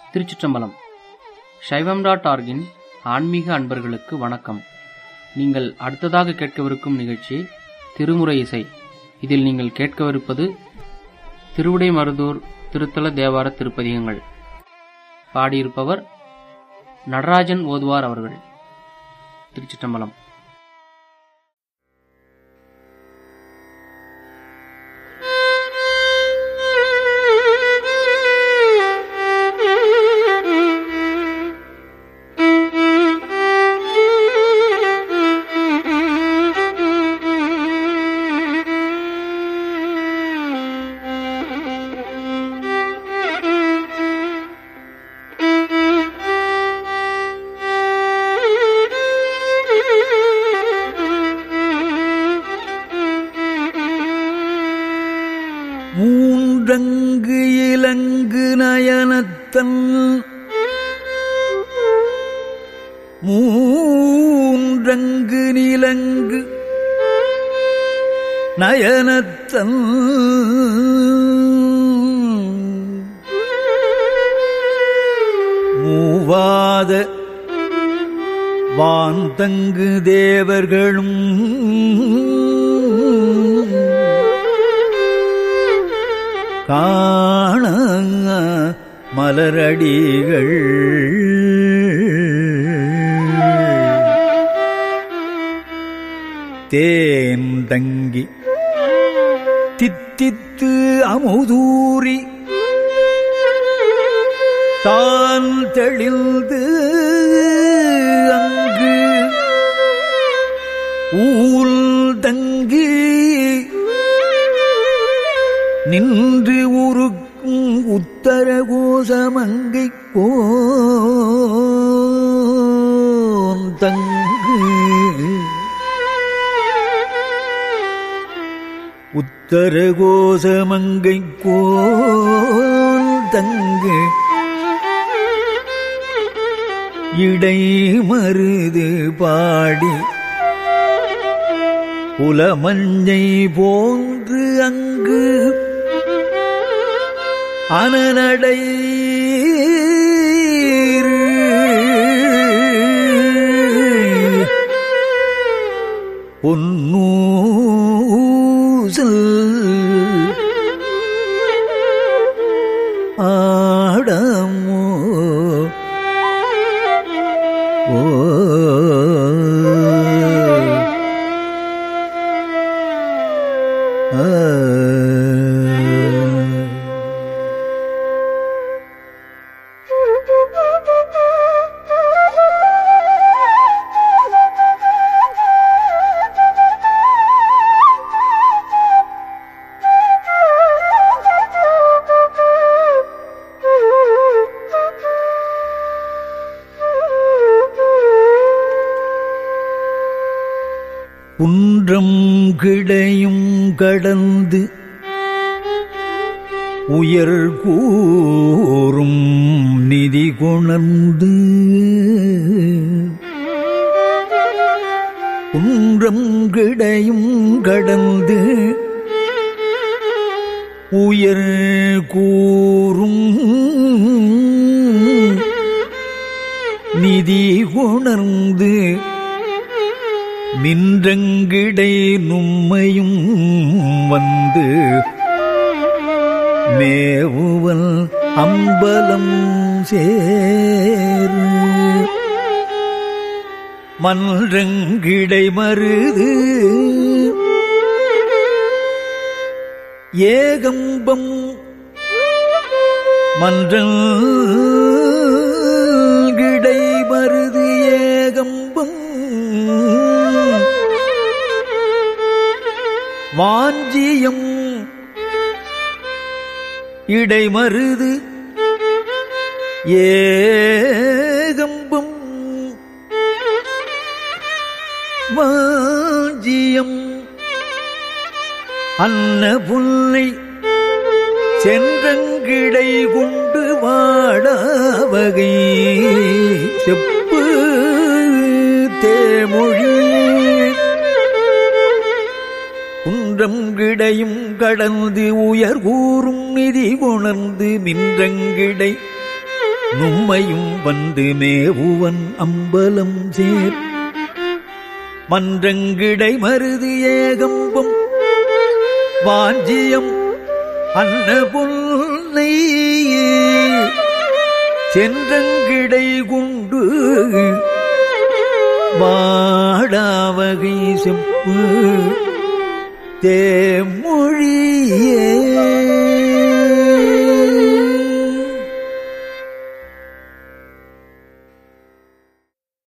திருச்சிற்றம்பலம் சைவம் டாட் ஆர்கின் ஆன்மீக அன்பர்களுக்கு வணக்கம் நீங்கள் அடுத்ததாக கேட்கவிருக்கும் நிகழ்ச்சி திருமுறை இசை இதில் நீங்கள் கேட்கவிருப்பது திருவிடை மருதூர் திருத்தல தேவார திருப்பதிகங்கள் பாடியிருப்பவர் நடராஜன் ஓதுவார் அவர்கள் திருச்சிற்றம்பலம் மூன்றங்கு இலங்கு நயனத்தன் மூன்றங்கு நிலங்கு நயனத்தன் மூவாத வாந்தங்கு தேவர்களும் காண மலரடிகள் தேன் தங்கி தித்தித்து அமுதூரி தான் தெளிந்து அங்கு ஊல் தங்கி நின்று உருக்கும் உத்தர கோசமங்கை கோன் தங்கு உத்தர கோசமங்கை கோன் தங்கு இடை மருது பாடி புலமஞ்சை போன்று அங்கு அனநடை பொன்னூசல் ஆடமோ ஓ குன்றம் கிடையும் கடந்து உயர் கூறும் நிதி கொணர்ந்து குன்றம் கிடையும் கடந்து உயர் கூறும் நிதி கொணர்ந்து மின்றங்கிடை நும்மையும் வந்து மேவுவல் அம்பலம் சேரு மன்றங்கிடை மருது ஏகம்பம் மன்றங்கிடை மருது ஏகம்பம் வாஞ்சியம் இடைமருது ஏகம்பம் வாஞ்சியம் அன்ன புல்லை சென்றங்கிடை கொண்டு வாடாவகை செப்பு தேமொழி குன்றம் கிடையும் கடந்து உயர் கூறும் நிதி உணர்ந்து மின்றங்கிடை நும்மையும் வந்து மேவுவன் அம்பலம் சேர் மன்றங்கிடை மருது ஏகம்பம் வாஞ்சியம் அன்ன புல்லை சென்றங்கிடை குண்டு வாடாவகை செப்பு தேமொழியே